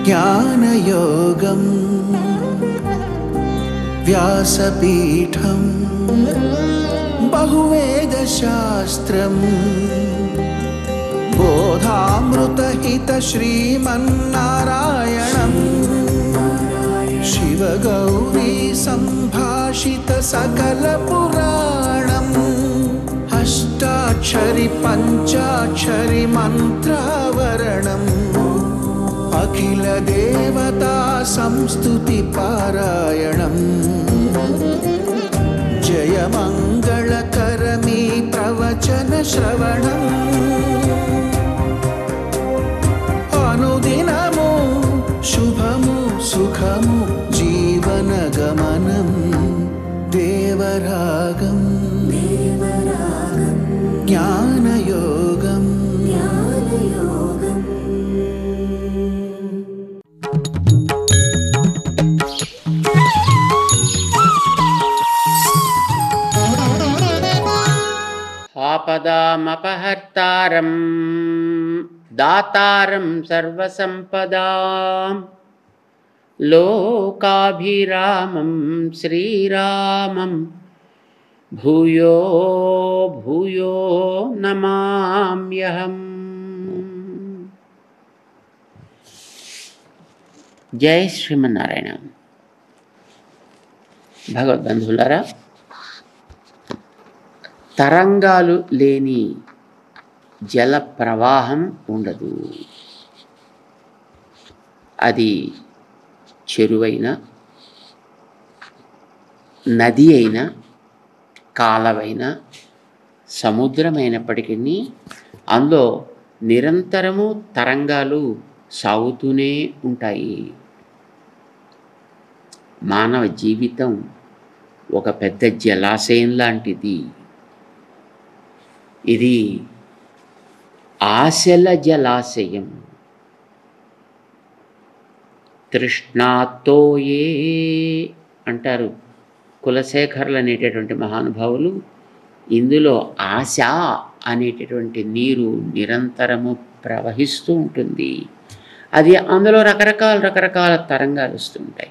జ్ఞానయోగం వ్యాసపీఠం బహువేదశాస్త్రం బోధామృతహిత శ్రీమన్నారాయణం శివగౌరీ సంభాషిత సకల పురాణం అష్టాక్షరి పంచాక్షరి మంత్రావరణం అఖిల దేవతా సంస్తుతి పారాయణం జయ మంగళకరమీ ప్రవచన శ్రవణం అనుదినము శుభము సుఖము జీవన గమనం దేవరాగం జ్ఞానయోగం ఆపదామపహర్తారం దాతారం సర్వసంపదాం లోకాభిరామం శ్రీరామం భూయో భూయో నమామ్యహం జై శ్రీమన్నారాయణ భగవద్బంధువులారా తరంగాలు లేని జల ప్రవాహం ఉండదు అది చెరువైన నది అయినా కాలవైన సముద్రమైనప్పటికీ అందులో నిరంతరము తరంగాలు సాగుతూనే ఉంటాయి మానవ జీవితం ఒక పెద్ద జలాశయం లాంటిది ఇది ఆశల జలాశయం తృష్ణాతోయే అంటారు కులశేఖర్లు అనేటటువంటి మహానుభావులు ఇందులో ఆశ అనేటటువంటి నీరు నిరంతరము ప్రవహిస్తూ ఉంటుంది అది అందులో రకరకాల రకరకాల తరంగాలు వస్తుంటాయి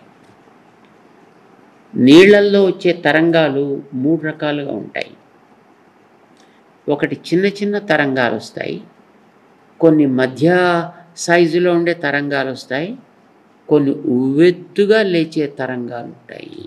నీళ్ళల్లో వచ్చే తరంగాలు మూడు రకాలుగా ఉంటాయి ఒకటి చిన్న చిన్న తరంగాలు వస్తాయి కొన్ని మధ్య సైజులో ఉండే తరంగాలు వస్తాయి కొన్ని ఉవ్వెత్తుగా లేచే తరంగాలు ఉంటాయి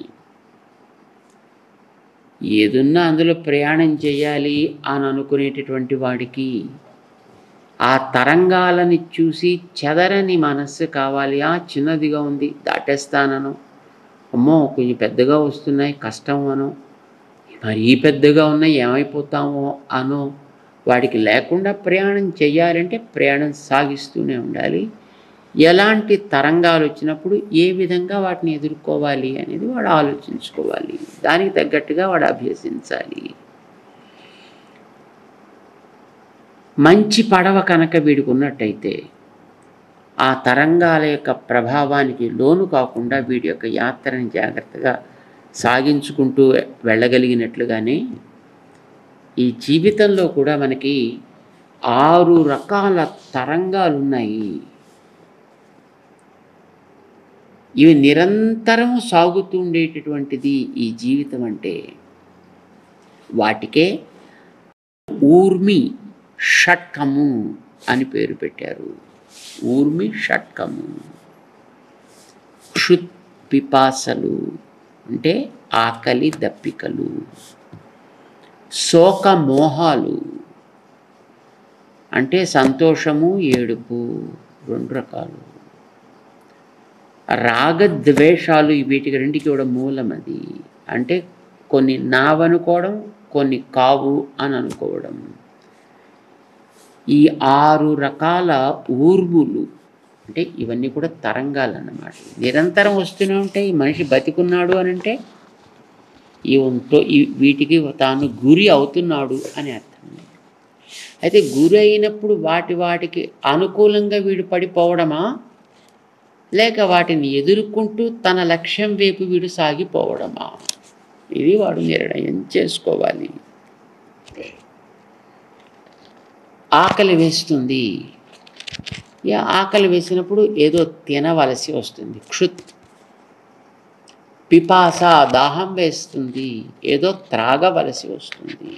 ఏదున్నా అందులో ప్రయాణం చేయాలి అని అనుకునేటటువంటి వాడికి ఆ తరంగాలని చూసి చెదరని మనస్సు కావాలి ఆ చిన్నదిగా ఉంది దాటేస్తానను అమ్మో కొంచెం పెద్దగా వస్తున్నాయి కష్టం అను మరీ పెద్దగా ఉన్నాయి ఏమైపోతామో అనో వాడికి లేకుండా ప్రయాణం చేయాలంటే ప్రయాణం సాగిస్తూనే ఉండాలి ఎలాంటి తరంగాలు వచ్చినప్పుడు ఏ విధంగా వాటిని ఎదుర్కోవాలి అనేది వాడు ఆలోచించుకోవాలి దానికి తగ్గట్టుగా వాడు అభ్యసించాలి మంచి పడవ కనుక వీడికి ఉన్నట్టయితే ఆ తరంగాల యొక్క ప్రభావానికి లోను కాకుండా వీడి యొక్క యాత్రని జాగ్రత్తగా సాగించుకుంటూ వెళ్ళగలిగినట్లుగానే ఈ జీవితంలో కూడా మనకి ఆరు రకాల తరంగాలు ఉన్నాయి ఇవి నిరంతరం సాగుతూ ఉండేటటువంటిది ఈ జీవితం అంటే వాటికే ఊర్మి షట్కము అని పేరు పెట్టారు ఊర్మి షట్కము క్షుత్ పిపాసలు అంటే ఆకలి దప్పికలు శోక మోహాలు అంటే సంతోషము ఏడుపు రెండు రకాలు రాగద్వేషాలు వీటికి రెండుకి కూడా మూలం అది అంటే కొన్ని నావనుకోవడం కొన్ని కావు అని అనుకోవడం ఈ ఆరు రకాల ఊర్ములు అంటే ఇవన్నీ కూడా తరంగాలు అన్నమాట నిరంతరం వస్తూనే ఉంటాయి ఈ మనిషి బతికున్నాడు అని అంటే ఈ ఉంటో ఈ వీటికి తాను గురి అవుతున్నాడు అని అర్థం అయితే గురి అయినప్పుడు వాటి వాటికి అనుకూలంగా వీడు పడిపోవడమా లేక వాటిని ఎదుర్కొంటూ తన లక్ష్యం వైపు వీడు సాగిపోవడమా ఇది వాడు నిర్ణయం చేసుకోవాలి ఆకలి వేస్తుంది ఇక ఆకలి వేసినప్పుడు ఏదో తినవలసి వస్తుంది క్షుత్ పిపాస దాహం వేస్తుంది ఏదో త్రాగవలసి వస్తుంది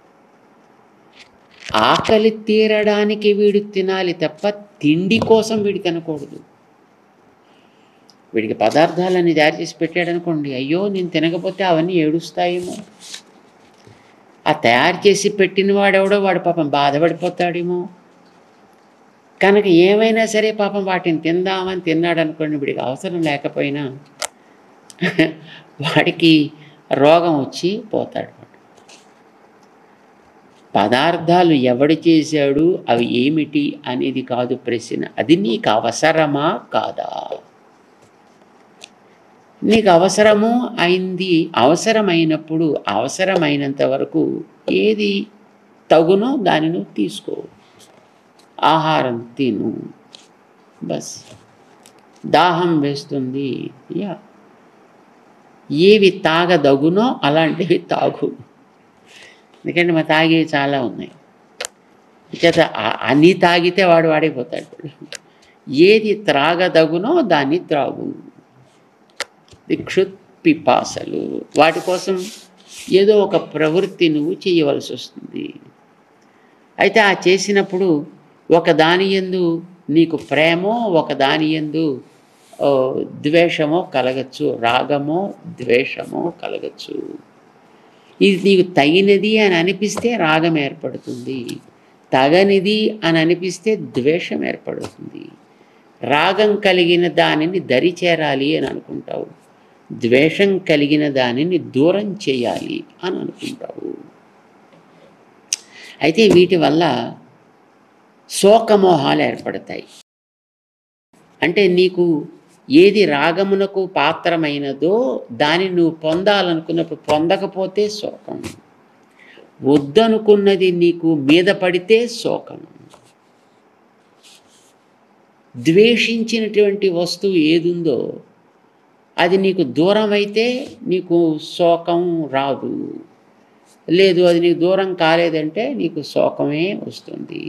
ఆకలి తీరడానికి వీడు తినాలి తప్ప తిండి కోసం వీడు తినకూడదు వీడికి పదార్థాలన్నీ తయారు చేసి పెట్టాడనుకోండి అయ్యో నేను తినకపోతే అవన్నీ ఏడుస్తాయేమో ఆ తయారు చేసి పెట్టిన వాడెవడో వాడు పాపం బాధపడిపోతాడేమో కనుక ఏమైనా సరే పాపం వాటిని తిందామని తిన్నాడు అనుకోండి వీడికి అవసరం లేకపోయినా వాడికి రోగం వచ్చి పోతాడు వాడు. పదార్థాలు ఎవడు చేశాడు అవి ఏమిటి అనేది కాదు ప్రశ్న అది నీకు అవసరమా కాదా నీకు అవసరము అయింది అవసరమైనప్పుడు అవసరమైనంత వరకు ఏది తగునో దానిని తీసుకో ఆహారం తిను బస్ దాహం వేస్తుంది యా ఏవి తాగదగునో అలాంటివి తాగు ఎందుకంటే మా తాగేవి చాలా ఉన్నాయి చేత ఆ- అన్నీ తాగితే వాడు వాడైపోతాడు ఏది త్రాగదగునో దాన్ని త్రాగు దిక్షుత్ పిపాసలు వాటి కోసం ఏదో ఒక ప్రవృత్తి నువ్వు చేయవలసి వస్తుంది అయితే ఆ చేసినప్పుడు ఒక దాని ఎందు నీకు ప్రేమో ఒక దాని ఎందు ఓ, ద్వేషమో కలగచ్చు రాగమో ద్వేషమో కలగచ్చు ఇది నీకు తగినది అని అనిపిస్తే రాగం ఏర్పడుతుంది తగనిది అని అనిపిస్తే ద్వేషం ఏర్పడుతుంది రాగం కలిగిన దానిని దరి చేరాలి అని అనుకుంటావు ద్వేషం కలిగిన దానిని దూరం చేయాలి అని అనుకుంటావు అయితే వీటి వల్ల శోకమోహాలు ఏర్పడతాయి అంటే నీకు ఏది రాగమునకు పాత్రమైనదో దాన్ని నువ్వు పొందాలనుకున్నప్పుడు పొందకపోతే శోకం వద్దనుకున్నది నీకు మీద పడితే శోకం ద్వేషించినటువంటి వస్తువు ఏదుందో అది నీకు దూరం అయితే నీకు శోకం రాదు లేదు అది నీకు దూరం కాలేదంటే నీకు శోకమే వస్తుంది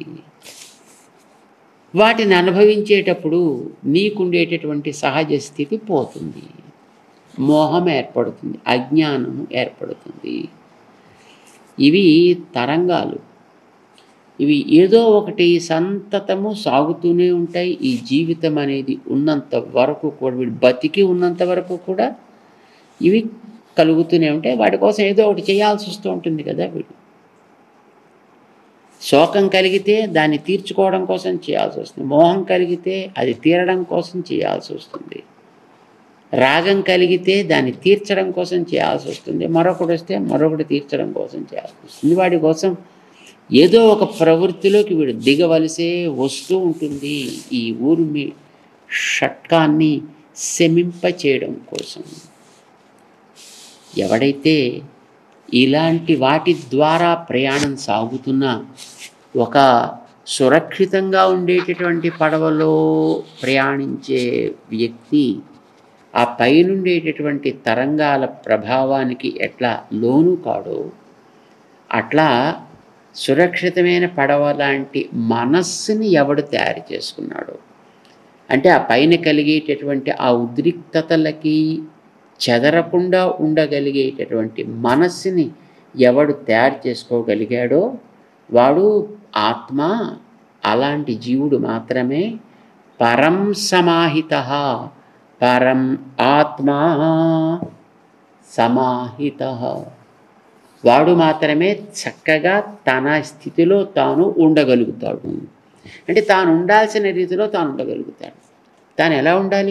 వాటిని అనుభవించేటప్పుడు నీకుండేటటువంటి సహజ స్థితి పోతుంది మోహం ఏర్పడుతుంది అజ్ఞానం ఏర్పడుతుంది ఇవి తరంగాలు ఇవి ఏదో ఒకటి సంతతము సాగుతూనే ఉంటాయి ఈ జీవితం అనేది ఉన్నంత వరకు కూడా వీడు బతికి ఉన్నంత వరకు కూడా ఇవి కలుగుతూనే ఉంటాయి వాటి కోసం ఏదో ఒకటి చేయాల్సి వస్తూ ఉంటుంది కదా వీడు శోకం కలిగితే దాన్ని తీర్చుకోవడం కోసం చేయాల్సి వస్తుంది మోహం కలిగితే అది తీరడం కోసం చేయాల్సి వస్తుంది రాగం కలిగితే దాన్ని తీర్చడం కోసం చేయాల్సి వస్తుంది మరొకటి వస్తే మరొకటి తీర్చడం కోసం చేయాల్సి వస్తుంది వాడి కోసం ఏదో ఒక ప్రవృత్తిలోకి వీడు దిగవలసే వస్తూ ఉంటుంది ఈ ఊరు మీ షట్కాన్ని శమింప చేయడం కోసం ఎవడైతే ఇలాంటి వాటి ద్వారా ప్రయాణం సాగుతున్నా ఒక సురక్షితంగా ఉండేటటువంటి పడవలో ప్రయాణించే వ్యక్తి ఆ పైనుండేటటువంటి తరంగాల ప్రభావానికి ఎట్లా లోను కాడో అట్లా సురక్షితమైన పడవ లాంటి మనస్సుని ఎవడు తయారు చేసుకున్నాడో అంటే ఆ పైన కలిగేటటువంటి ఆ ఉద్రిక్తతలకి చెదరకుండా ఉండగలిగేటటువంటి మనస్సుని ఎవడు తయారు చేసుకోగలిగాడో వాడు ఆత్మ అలాంటి జీవుడు మాత్రమే పరం సమాహిత పరం ఆత్మా సమాహిత వాడు మాత్రమే చక్కగా తన స్థితిలో తాను ఉండగలుగుతాడు అంటే తాను ఉండాల్సిన రీతిలో తాను ఉండగలుగుతాడు తాను ఎలా ఉండాలి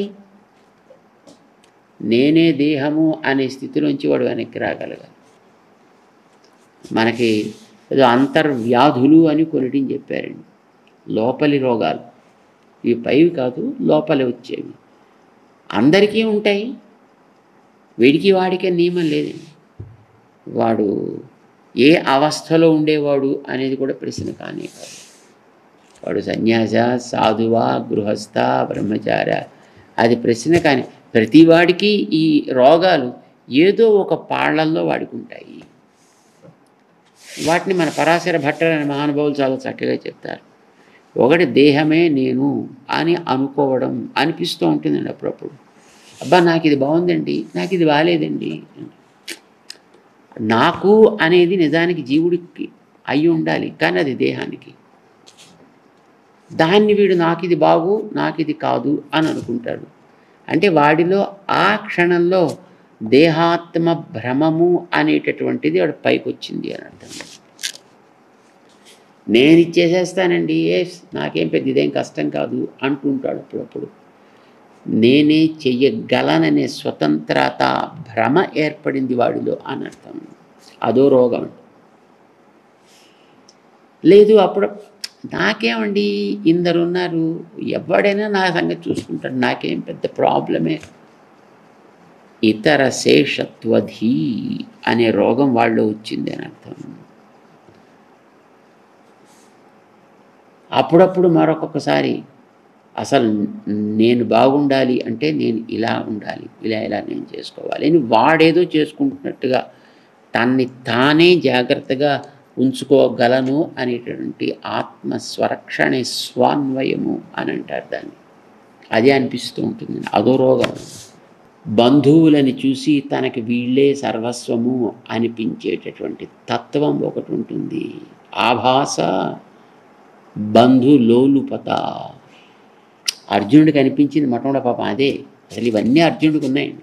నేనే దేహము అనే స్థితిలోంచి వాడు వెనక్కి రాగలగాలి మనకి ఏదో అంతర్వ్యాధులు అని కొన్నిటిని చెప్పారండి లోపలి రోగాలు ఇవి పైవి కాదు లోపలి వచ్చేవి అందరికీ ఉంటాయి వీడికి వాడికే నియమం లేదండి వాడు ఏ అవస్థలో ఉండేవాడు అనేది కూడా ప్రశ్న కానే కాదు వాడు సన్యాస సాధువా గృహస్థ బ్రహ్మచార అది ప్రశ్న కానీ ప్రతివాడికి ఈ రోగాలు ఏదో ఒక పాళ్లల్లో వాడికి ఉంటాయి వాటిని మన పరాశర భట్టర్ అనే మహానుభావులు చాలా చక్కగా చెప్తారు ఒకటి దేహమే నేను అని అనుకోవడం అనిపిస్తూ ఉంటుందండి అప్పుడప్పుడు అబ్బా నాకు ఇది బాగుందండి నాకు ఇది బాగాలేదండి నాకు అనేది నిజానికి జీవుడికి అయి ఉండాలి కానీ అది దేహానికి దాన్ని వీడు నాకు ఇది బాగు నాకు ఇది కాదు అని అనుకుంటాడు అంటే వాడిలో ఆ క్షణంలో దేహాత్మ భ్రమము అనేటటువంటిది వాడు పైకి వచ్చింది అని అర్థం నేను ఇచ్చేసేస్తానండి ఏ నాకేం పెద్ద ఇదేం కష్టం కాదు అంటుంటాడు అప్పుడప్పుడు నేనే చెయ్యగలననే స్వతంత్రత భ్రమ ఏర్పడింది వాడిలో అని అర్థం అదో రోగం లేదు అప్పుడు నాకేమండి ఇందరు ఉన్నారు ఎవడైనా నా సంగతి చూసుకుంటాడు నాకేం పెద్ద ప్రాబ్లమే ఇతర శేషత్వధి అనే రోగం వాళ్ళు వచ్చింది అని అర్థం అప్పుడప్పుడు మరొకొకసారి అసలు నేను బాగుండాలి అంటే నేను ఇలా ఉండాలి ఇలా ఇలా నేను చేసుకోవాలి అని వాడేదో చేసుకుంటున్నట్టుగా తన్ని తానే జాగ్రత్తగా ఉంచుకోగలను అనేటువంటి ఆత్మ స్వరక్షణే స్వాన్వయము అని అంటారు దాన్ని అదే అనిపిస్తూ ఉంటుంది అదో రోగం బంధువులని చూసి తనకి వీళ్ళే సర్వస్వము అనిపించేటటువంటి తత్వం ఒకటి ఉంటుంది ఆభాస బంధులోలుపత అర్జునుడికి అనిపించింది మొట్టమొదటి పాపం అదే అసలు ఇవన్నీ అర్జునుడికి ఉన్నాయండి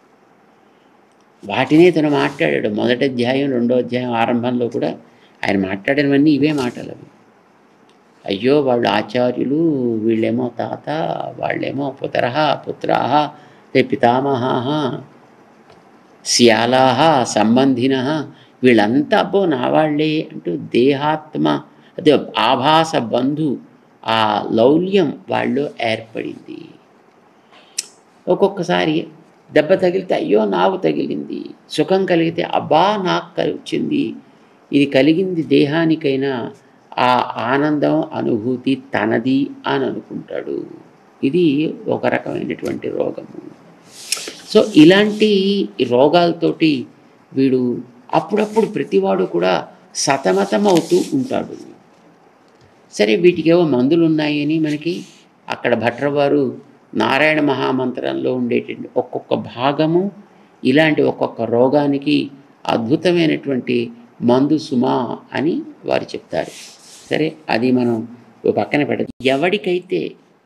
వాటినే తను మాట్లాడాడు మొదటి అధ్యాయం రెండో అధ్యాయం ఆరంభంలో కూడా ఆయన మాట్లాడినవన్నీ ఇవే మాటలు అవి అయ్యో వాళ్ళు ఆచార్యులు వీళ్ళేమో తాత వాళ్ళేమో పుతరహ పుత్రాహ తే పితామహాహ శ్యాలాహ సంబంధిన వీళ్ళంతా అబ్బో నా వాళ్ళే అంటూ దేహాత్మ అదే ఆభాస బంధు ఆ లౌల్యం వాళ్ళు ఏర్పడింది ఒక్కొక్కసారి దెబ్బ తగిలితే అయ్యో నాకు తగిలింది సుఖం కలిగితే అబ్బా నాకు కలి- వచ్చింది ఇది కలిగింది దేహానికైనా ఆ ఆనందం అనుభూతి తనది అని అనుకుంటాడు ఇది ఒక రకమైనటువంటి రోగము సో ఇలాంటి రోగాలతోటి వీడు అప్పుడప్పుడు ప్రతివాడు కూడా సతమతం అవుతూ ఉంటాడు సరే వీటికేవో మందులు ఉన్నాయని మనకి అక్కడ భట్రవారు నారాయణ మహామంత్రంలో ఉండేటువంటి ఒక్కొక్క భాగము ఇలాంటి ఒక్కొక్క రోగానికి అద్భుతమైనటువంటి మందు సుమా అని వారు చెప్తారు సరే అది మనం ఓ పక్కన పెడదాం ఎవడికైతే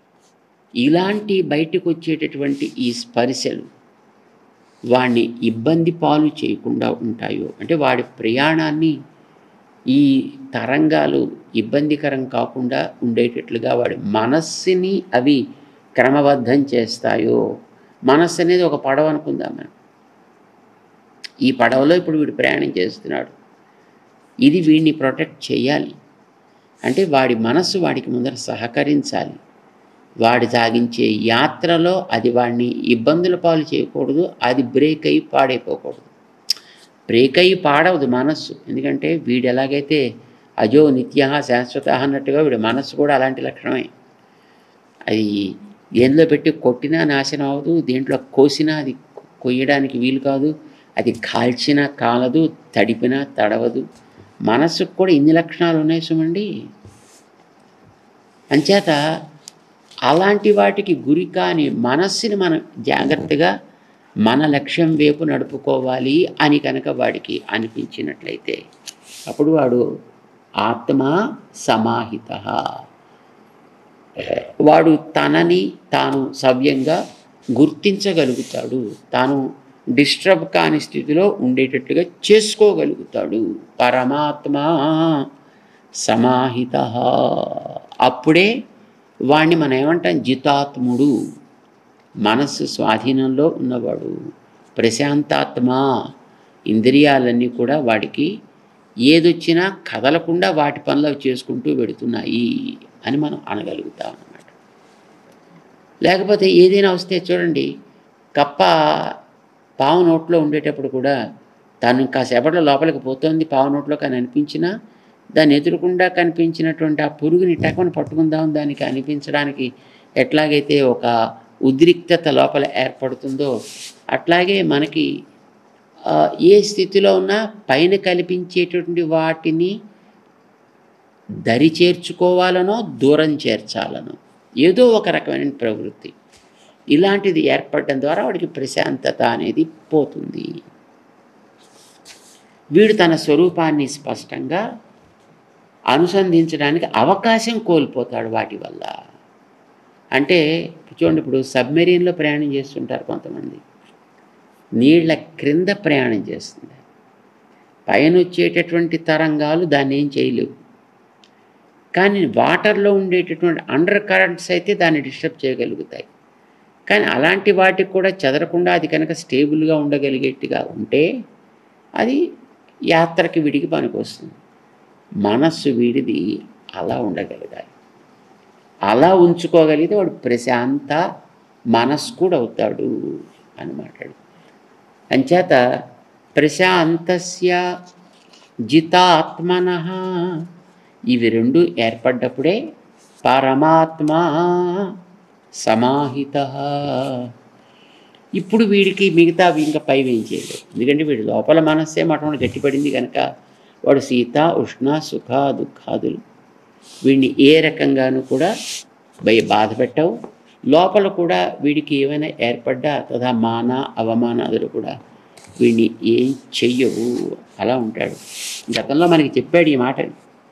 ఇలాంటి బయటకు వచ్చేటటువంటి ఈ స్పర్శలు వాడిని ఇబ్బంది పాలు చేయకుండా ఉంటాయో అంటే వాడి ప్రయాణాన్ని ఈ తరంగాలు ఇబ్బందికరం కాకుండా ఉండేటట్లుగా వాడి మనస్సుని అవి క్రమబద్ధం చేస్తాయో మనస్సు అనేది ఒక పడవ అనుకుందాం మనం ఈ పడవలో ఇప్పుడు వీడు ప్రయాణం చేస్తున్నాడు ఇది వీడిని ప్రొటెక్ట్ చేయాలి అంటే వాడి మనస్సు వాడికి ముందర సహకరించాలి వాడి సాగించే యాత్రలో అది వాడిని ఇబ్బందుల పాలు చేయకూడదు అది బ్రేక్ అయి పాడైపోకూడదు బ్రేక్ అయి పాడవదు మనస్సు ఎందుకంటే వీడు ఎలాగైతే అజో నిత్య శాశ్వత అన్నట్టుగా వీడి మనస్సు కూడా అలాంటి లక్షణమే అది దేనిలో పెట్టి కొట్టినా నాశనం అవ్వదు దేంట్లో కోసినా అది కొయ్యడానికి వీలు కాదు అది కాల్చినా కాలదు తడిపినా తడవదు మనస్సుకు కూడా ఇన్ని లక్షణాలు ఉన్నాయి సుమండి అంచేత అలాంటి వాటికి గురి కాని మనస్సుని మనం జాగ్రత్తగా మన లక్ష్యం వైపు నడుపుకోవాలి అని కనుక వాడికి అనిపించినట్లయితే అప్పుడు వాడు ఆత్మ సమాహిత వాడు తనని తాను సవ్యంగా గుర్తించగలుగుతాడు తాను డిస్టర్బ్ కాని స్థితిలో ఉండేటట్లుగా చేసుకోగలుగుతాడు పరమాత్మ సమాహిత అప్పుడే వాణ్ణి మనం ఏమంటాం జితాత్ముడు మనస్సు స్వాధీనంలో ఉన్నవాడు ప్రశాంతాత్మ ఇంద్రియాలన్నీ కూడా వాడికి ఏదొచ్చినా కదలకుండా వాటి పనులు అవి చేసుకుంటూ పెడుతున్నాయి అని మనం అనగలుగుతాం అన్నమాట లేకపోతే ఏదైనా వస్తే చూడండి కప్ప పావు నోట్లో ఉండేటప్పుడు కూడా తను కాసేపట్లో లోపలికి పోతుంది పావు నోట్లో కానీ అనిపించినా దాన్ని ఎదురుకుండా కనిపించినటువంటి ఆ పురుగుని టకమని పట్టుకుందాం దానికి అనిపించడానికి ఎట్లాగైతే ఒక ఉద్రిక్తత లోపల ఏర్పడుతుందో అట్లాగే మనకి ఆ, ఏ స్థితిలో ఉన్నా పైన కల్పించేటువంటి వాటిని దరి చేర్చుకోవాలనో దూరం చేర్చాలనో ఏదో ఒక రకమైన ప్రవృత్తి ఇలాంటిది ఏర్పడడం ద్వారా వాడికి ప్రశాంతత అనేది పోతుంది వీడు తన స్వరూపాన్ని స్పష్టంగా అనుసంధించడానికి అవకాశం కోల్పోతాడు వాటి వల్ల అంటే చూడండి ఇప్పుడు సబ్మెరీన్లో ప్రయాణం చేస్తుంటారు కొంతమంది నీళ్ల క్రింద ప్రయాణం చేస్తుంది పైన వచ్చేటటువంటి తరంగాలు దాన్ని ఏం చేయలేవు కానీ వాటర్లో ఉండేటటువంటి అండర్ కరెంట్స్ అయితే దాన్ని డిస్టర్బ్ చేయగలుగుతాయి కానీ అలాంటి వాటికి కూడా చెదరకుండా అది కనుక స్టేబుల్గా ఉండగలిగేట్టుగా ఉంటే అది యాత్రకి విడికి పనికొస్తుంది మనస్సు వీడిది అలా ఉండగలగాలి అలా ఉంచుకోగలిగితే వాడు ప్రశాంత మనస్కుడు అవుతాడు అని మాట్లాడు అంచేత ప్రశాంతస్య జితాత్మన ఇవి రెండు ఏర్పడ్డప్పుడే పరమాత్మ సమాహిత ఇప్పుడు వీడికి మిగతా ఇంకా పై వేయించేయలేదు ఎందుకంటే వీడి లోపల మనస్సే మఠం గట్టిపడింది కనుక వాడు శీత ఉష్ణ సుఖ దుఃఖాదులు వీడిని ఏ రకంగానూ కూడా భయ బాధ పెట్టవు లోపల కూడా వీడికి ఏమైనా ఏర్పడ్డా తదా మాన అవమానాదులు కూడా వీడిని ఏం చెయ్యవు అలా ఉంటాడు గతంలో మనకి చెప్పాడు ఈ మాట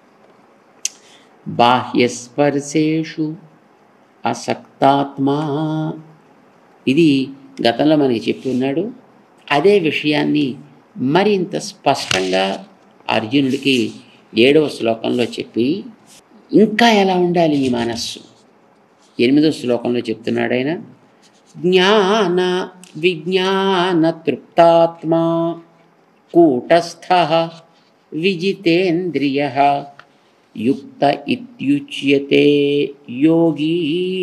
బాహ్యస్పర్శేషు అసక్తాత్మా ఇది గతంలో మనకి చెప్పి ఉన్నాడు అదే విషయాన్ని మరింత స్పష్టంగా అర్జునుడికి ఏడవ శ్లోకంలో చెప్పి ఇంకా ఎలా ఉండాలి ఈ మనస్సు ఎనిమిదో శ్లోకంలో చెప్తున్నాడు ఆయన జ్ఞాన విజ్ఞాన తృప్తాత్మా కూటస్థ విజితేంద్రియ యుక్త ఇత్యుచ్యతే యోగి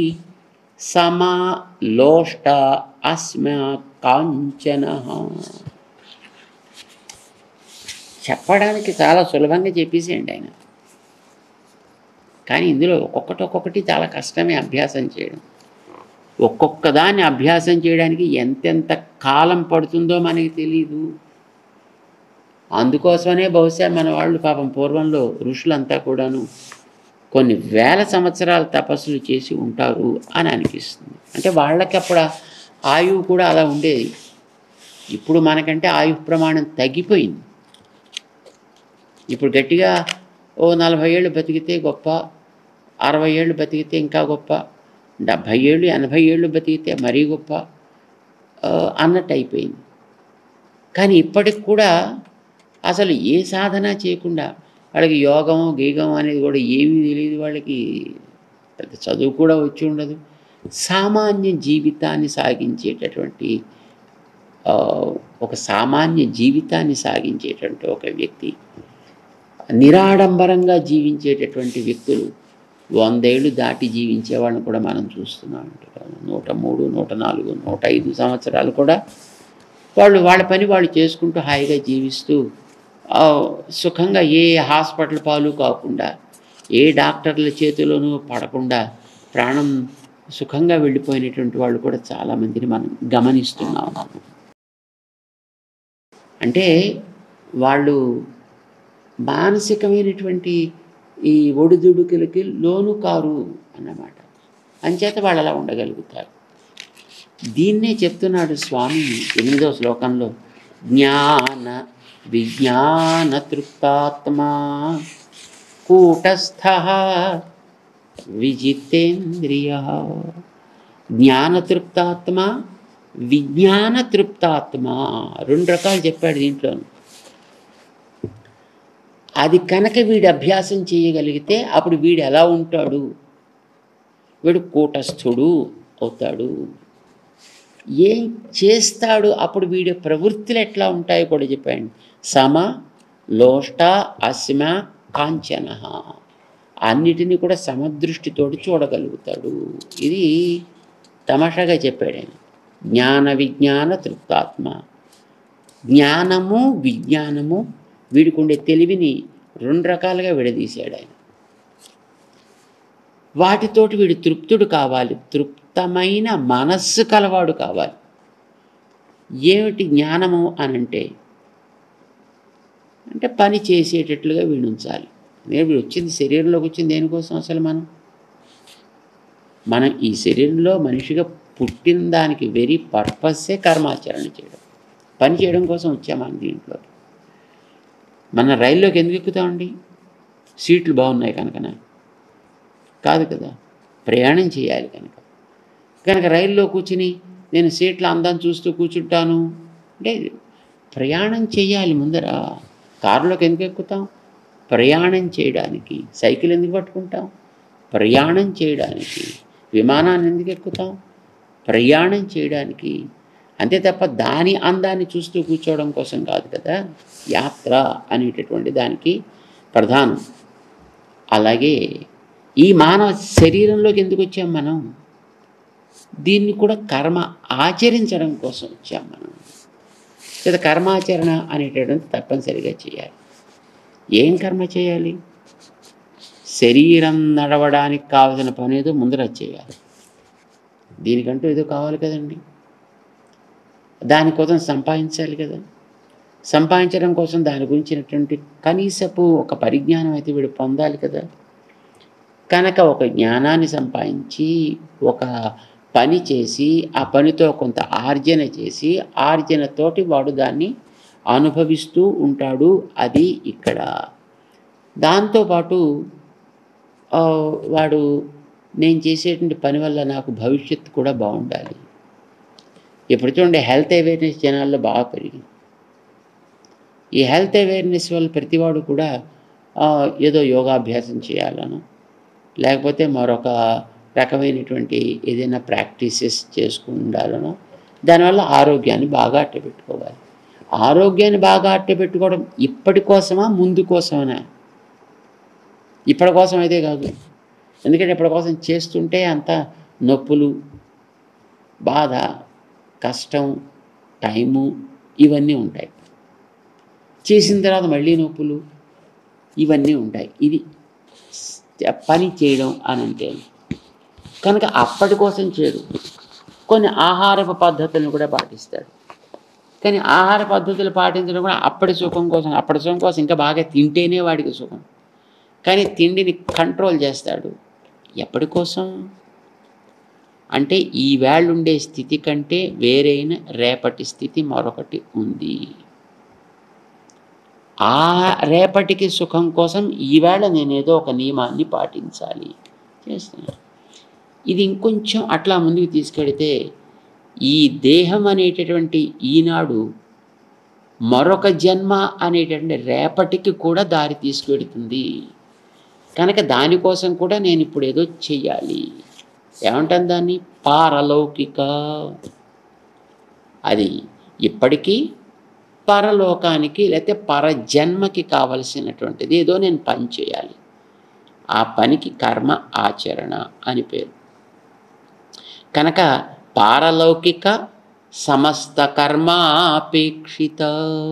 సమాలోష్ట అస్మ కాంచన చెప్పడానికి చాలా సులభంగా చెప్పేసేయండి ఆయన కానీ ఇందులో ఒక్కొక్కటి ఒక్కొక్కటి చాలా కష్టమే అభ్యాసం చేయడం ఒక్కొక్క దాన్ని అభ్యాసం చేయడానికి ఎంతెంత కాలం పడుతుందో మనకి తెలియదు అందుకోసమనే బహుశా మన వాళ్ళు పాపం పూర్వంలో ఋషులంతా కూడాను కొన్ని వేల సంవత్సరాల తపస్సులు చేసి ఉంటారు అని అనిపిస్తుంది అంటే వాళ్ళకి అప్పుడు ఆ ఆయువు కూడా అలా ఉండేది ఇప్పుడు మనకంటే ఆయు ప్రమాణం తగ్గిపోయింది ఇప్పుడు గట్టిగా ఓ నలభై ఏళ్ళు బతికితే గొప్ప అరవై ఏళ్ళు బతికితే ఇంకా గొప్ప డెబ్భై ఏళ్ళు ఎనభై ఏళ్ళు బతికితే మరీ గొప్ప ఆ, అన్నట్టు అయిపోయింది కానీ ఇప్పటికి కూడా అసలు ఏ సాధన చేయకుండా వాళ్ళకి యోగం గీగం అనేది కూడా ఏమీ తెలియదు వాళ్ళకి పెద్ద చదువు కూడా వచ్చి ఉండదు సామాన్య జీవితాన్ని సాగించేటటువంటి ఆ, ఒక సామాన్య జీవితాన్ని సాగించేటటువంటి ఒక వ్యక్తి నిరాడంబరంగా జీవించేటటువంటి వ్యక్తులు వందేళ్ళు దాటి జీవించే వాళ్ళని కూడా మనం చూస్తున్నాం నూట మూడు నూట నాలుగు నూట ఐదు సంవత్సరాలు కూడా వాళ్ళు వాళ్ళ పని వాళ్ళు చేసుకుంటూ హాయిగా జీవిస్తూ ఆ, సుఖంగా ఏ హాస్పిటల్ పాలు కాకుండా ఏ డాక్టర్ల చేతిలోనూ పడకుండా ప్రాణం సుఖంగా వెళ్ళిపోయినటువంటి వాళ్ళు కూడా చాలామందిని మనం గమనిస్తున్నాం అంటే వాళ్ళు మానసికమైనటువంటి ఈ ఒడిదుడుకులకి లోను కారు అన్నమాట అంచేత వాళ్ళు అలా ఉండగలుగుతారు దీన్నే చెప్తున్నాడు స్వామి ఎనిమిదో శ్లోకంలో జ్ఞాన విజ్ఞాన తృప్తాత్మా కూటస్థ విజితేంద్రియ జ్ఞానతృప్తాత్మ విజ్ఞానతృప్తాత్మ రెండు రకాలు చెప్పాడు దీంట్లో అది కనుక వీడు అభ్యాసం చేయగలిగితే అప్పుడు వీడు ఎలా ఉంటాడు వీడు కూటస్థుడు అవుతాడు ఏం చేస్తాడు అప్పుడు వీడి ప్రవృత్తులు ఎట్లా ఉంటాయో కూడా చెప్పాడు సమ లోష్ట అస్మ కాంచన అన్నిటినీ కూడా సమదృష్టితోటి చూడగలుగుతాడు ఇది తమాషాగా చెప్పాడు ఆయన జ్ఞాన విజ్ఞాన తృప్తాత్మ జ్ఞానము విజ్ఞానము వీడికి ఉండే తెలివిని రెండు రకాలుగా విడదీశాడు ఆయన వాటితోటి వీడు తృప్తుడు కావాలి తృప్తమైన మనస్సు కలవాడు కావాలి ఏమిటి జ్ఞానము అనంటే అంటే పని చేసేటట్లుగా వీడు ఉంచాలి నేను వచ్చింది శరీరంలోకి వచ్చింది దేనికోసం అసలు మనం మనం ఈ శరీరంలో మనిషిగా పుట్టిన దానికి వెరీ పర్పస్సే కర్మాచరణ చేయడం పని చేయడం కోసం వచ్చాం మనం దీంట్లో మన రైల్లోకి ఎందుకు ఎక్కుతామండి సీట్లు బాగున్నాయి కనుకనా కాదు కదా ప్రయాణం చేయాలి కనుక కనుక రైల్లో కూర్చుని నేను సీట్ల అందాన్ని చూస్తూ కూర్చుంటాను అంటే ప్రయాణం చేయాలి ముందర కారులోకి ఎందుకు ఎక్కుతాం ప్రయాణం చేయడానికి సైకిల్ ఎందుకు పట్టుకుంటాం ప్రయాణం చేయడానికి విమానాన్ని ఎందుకు ఎక్కుతాం ప్రయాణం చేయడానికి అంతే తప్ప దాని అందాన్ని చూస్తూ కూర్చోవడం కోసం కాదు కదా యాత్ర అనేటటువంటి దానికి ప్రధానం అలాగే ఈ మానవ శరీరంలోకి ఎందుకు వచ్చాం మనం దీన్ని కూడా కర్మ ఆచరించడం కోసం వచ్చాం మనం లేదా కర్మాచరణ అనేటటువంటి తప్పనిసరిగా చేయాలి ఏం కర్మ చేయాలి శరీరం నడవడానికి కావలసిన పని ఏదో ముందర చేయాలి దీనికంటూ ఏదో కావాలి కదండి దానికోసం సంపాదించాలి కదా సంపాదించడం కోసం దాని గురించినటువంటి కనీసపు ఒక పరిజ్ఞానం అయితే వీడు పొందాలి కదా కనుక ఒక జ్ఞానాన్ని సంపాదించి ఒక పని చేసి ఆ పనితో కొంత ఆర్జన చేసి ఆర్జనతోటి వాడు దాన్ని అనుభవిస్తూ ఉంటాడు అది ఇక్కడ దాంతోపాటు ఆ, వాడు నేను చేసేటువంటి పని వల్ల నాకు భవిష్యత్తు కూడా బాగుండాలి ఇప్పుడు చూడండి హెల్త్ అవేర్నెస్ జనాల్లో బాగా పెరిగింది ఈ హెల్త్ అవేర్నెస్ వల్ల ప్రతివాడు కూడా ఆ, ఏదో యోగాభ్యాసం చేయాలను లేకపోతే మరొక రకమైనటువంటి ఏదైనా ప్రాక్టీసెస్ చేసుకుండాలనో దానివల్ల ఆరోగ్యాన్ని బాగా అట్టబెట్టుకోవాలి ఆరోగ్యాన్ని బాగా అట్టబెట్టుకోవడం ఇప్పటి కోసమా ముందు కోసమనా ఇప్పటి కోసం అయితే కాదు ఎందుకంటే ఇప్పటి కోసం చేస్తుంటే అంత నొప్పులు బాధ కష్టం టైము ఇవన్నీ ఉంటాయి చేసిన తర్వాత మళ్ళీ నొప్పులు ఇవన్నీ ఉంటాయి ఇది స్- పని చేయడం అని అంటే కనుక అప్పటి కోసం చేయడు కొన్ని ఆహారపు పద్ధతులను కూడా పాటిస్తాడు కానీ ఆహార పద్ధతులు పాటించడం కూడా అప్పటి సుఖం కోసం అప్పటి సుఖం కోసం ఇంకా బాగా తింటేనే వాడికి సుఖం కానీ తిండిని కంట్రోల్ చేస్తాడు ఎప్పటి కోసం అంటే ఈ వేళ ఉండే స్థితి కంటే వేరైన రేపటి స్థితి మరొకటి ఉంది ఆ రేపటికి సుఖం కోసం ఈవేళ నేనేదో ఒక నియమాన్ని పాటించాలి చేస్తున్నాను ఇది ఇంకొంచెం అట్లా ముందుకు తీసుకెడితే ఈ దేహం అనేటటువంటి ఈనాడు మరొక జన్మ అనేటటువంటి రేపటికి కూడా దారి తీసుకెడుతుంది కనుక దానికోసం కూడా నేను ఇప్పుడు ఏదో చెయ్యాలి ఏమంటాను దాన్ని పారలౌకిక అది ఇప్పటికీ పరలోకానికి లేకపోతే పరజన్మకి కావలసినటువంటిది ఏదో నేను పని చేయాలి ఆ పనికి కర్మ ఆచరణ అని పేరు కనుక పారలౌకిక సమస్త కర్మాపేక్షిత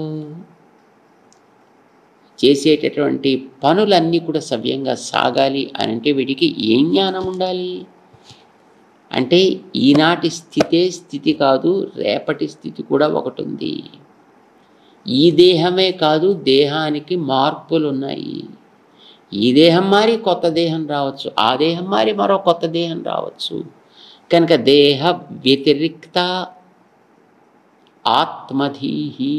చేసేటటువంటి పనులన్నీ కూడా సవ్యంగా సాగాలి అని అంటే వీడికి ఏం జ్ఞానం ఉండాలి అంటే ఈనాటి స్థితే స్థితి కాదు రేపటి స్థితి కూడా ఒకటి ఉంది ఈ దేహమే కాదు దేహానికి మార్పులు ఉన్నాయి ఈ దేహం మారి కొత్త దేహం రావచ్చు ఆ దేహం మారి మరో కొత్త దేహం రావచ్చు కనుక దేహ వ్యతిరిక్త ఆత్మధీహి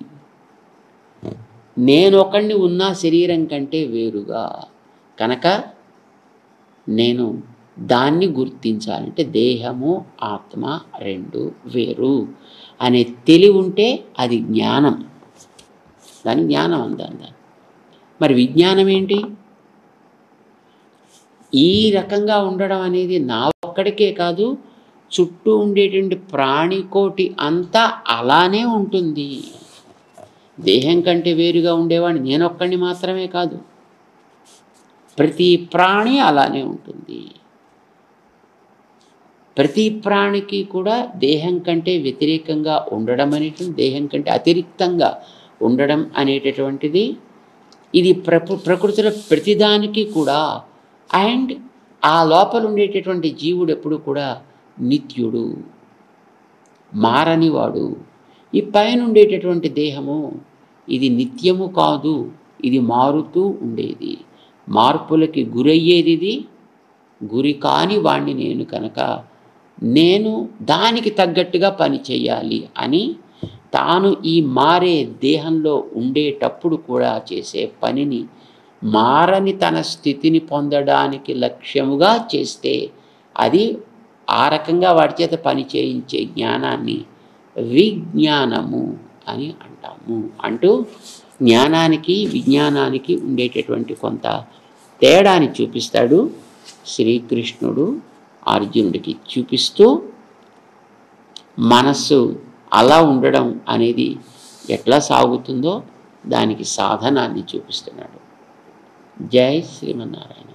నేను ఒకడిని ఉన్న శరీరం కంటే వేరుగా కనుక నేను దాన్ని గుర్తించాలంటే దేహము ఆత్మ రెండు వేరు అనే తెలివి ఉంటే అది జ్ఞానం దాని జ్ఞానం అందాం దాన్ని మరి విజ్ఞానం ఏంటి ఈ రకంగా ఉండడం అనేది నా ఒక్కడికే కాదు చుట్టూ ఉండేటువంటి ప్రాణికోటి అంతా అలానే ఉంటుంది దేహం కంటే వేరుగా ఉండేవాడిని నేనొక్కడిని మాత్రమే కాదు ప్రతి ప్రాణి అలానే ఉంటుంది ప్రతి ప్రాణికి కూడా దేహం కంటే వ్యతిరేకంగా ఉండడం అనేటువంటి దేహం కంటే అతిరిక్తంగా ఉండడం అనేటటువంటిది ఇది ప్రకృ ప్రకృతిలో ప్రతిదానికి కూడా అండ్ ఆ లోపల ఉండేటటువంటి జీవుడు ఎప్పుడు కూడా నిత్యుడు మారనివాడు ఈ పైన ఉండేటటువంటి దేహము ఇది నిత్యము కాదు ఇది మారుతూ ఉండేది మార్పులకి గురయ్యేది ఇది గురి కాని వాణ్ణి నేను కనుక నేను దానికి తగ్గట్టుగా పని చేయాలి అని తాను ఈ మారే దేహంలో ఉండేటప్పుడు కూడా చేసే పనిని మారని తన స్థితిని పొందడానికి లక్ష్యముగా చేస్తే అది ఆ రకంగా వాడి చేత పని చేయించే జ్ఞానాన్ని విజ్ఞానము అని అంటాము అంటూ జ్ఞానానికి విజ్ఞానానికి ఉండేటటువంటి కొంత తేడాని చూపిస్తాడు శ్రీకృష్ణుడు అర్జునుడికి చూపిస్తూ మనస్సు అలా ఉండడం అనేది ఎట్లా సాగుతుందో దానికి సాధనాన్ని చూపిస్తున్నాడు జై శ్రీమన్నారాయణ